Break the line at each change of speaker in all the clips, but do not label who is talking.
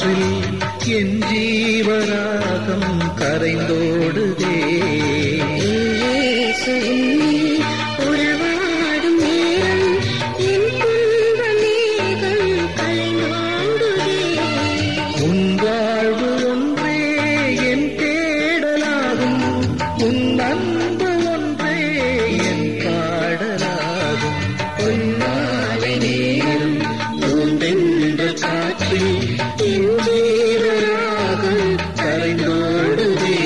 காற்றில் என் ஜீவராகம் கரைந்தோடுதே
இயேசு உன்னில் உறவாடும் நேரம் என் துன்ப மேகம் கலைந்தோடுதே
உன் வாழ்வு ஒன்றே என் தேடலாகும் உன் அன்பு ஒன்றே என் பாடலாகும் பொன்னாலை நேரம் பூந்தென்ற காற்றில் என் ஜீவராகம் கரைந்தோடுதே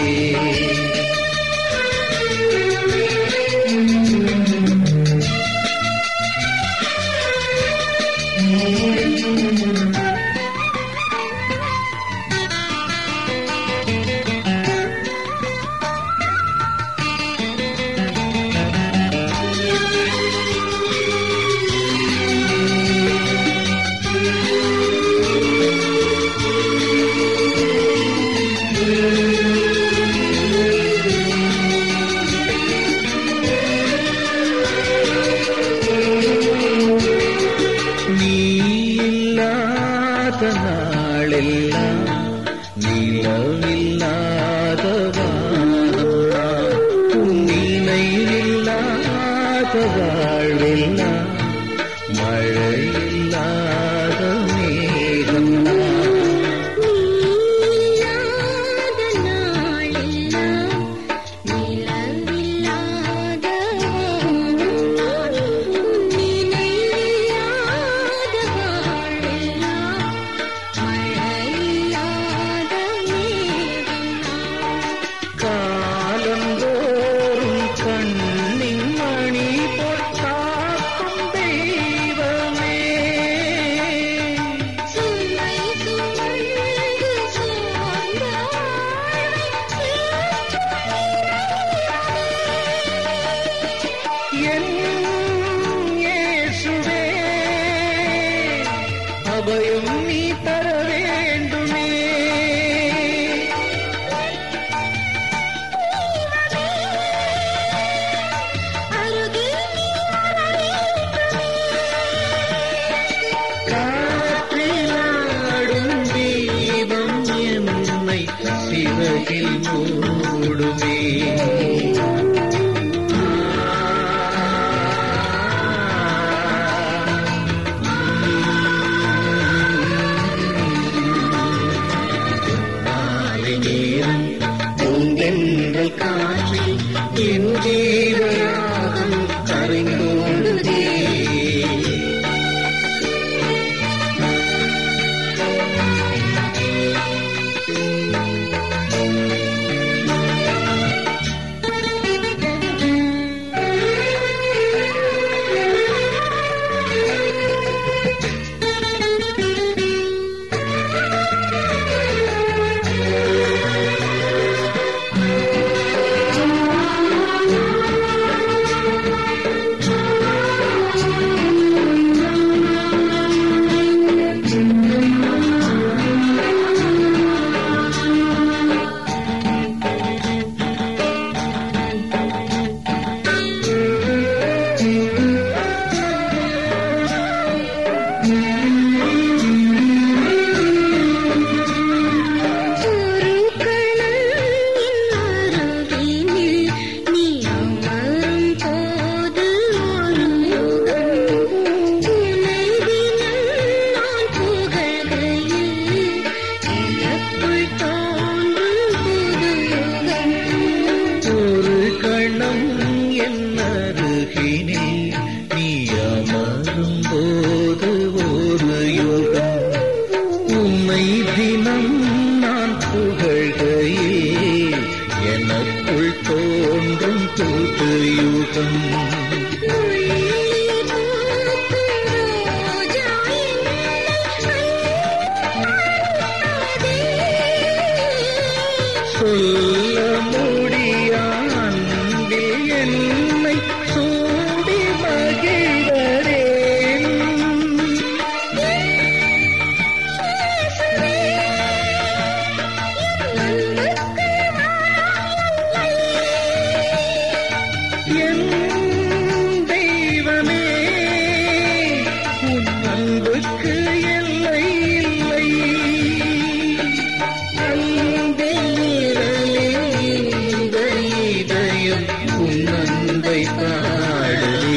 நீ இல்லாத நாளெல்லாம் நிலவில்லாத வானம் உன் நினைவில்லாத வாழ்வெல்லாம் மழையில்லாத மேகம்
நீலாத நாளெல்லாம் நிலவில்லாத வானம் நினைவில்லாத வாழ்வெல்லாம் மழையில்லாத மேகம்
காலந்தோறும் கண்ணின் மணி பொட்டாக்கும் தெய்வமே
சுமை சுமந்து சோர்ந்த
என் இயேசுவே அபயம் நீ தர வேண்டுமே
அருகில் நீ
காற்றிலாடும் தீபம் என்னை சிறகில் மூடுமே மாலை நேரம் பூந்தென்றல் காற்றில் என் ஜீவராகம் கரைந்தோடுதே
ஒரு கணம் அருகினில் நீ அமரும் போது ஒரு யுகம் உனை தினம் நான் புகழ்கையில் எனக்குள் தோன்றும் புது யுகம்
ஒரு கணம் என் அருகினில் நீ அமரும் போது ஒரு யுகம் உம்மை தினம் நான் புகழ்கையில் எனக்குள் தோன்றும் புது யுகம்
முள்ளி பூக்கும் ரோஜா என்னை
சொல்ல முடியா அன்பில் என்னை சூடி மகிழ்வரேன் என் தெய்வமே உன் அன்புக்கு எல்லை இல்லை பூவை பாடுதே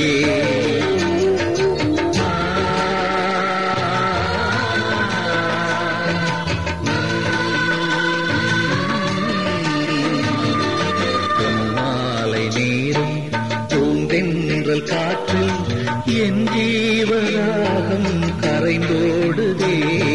மாலை நேரம் பூந்தென்றல் காற்றில் என் ஜீவராகம் கரைந்தோடுதே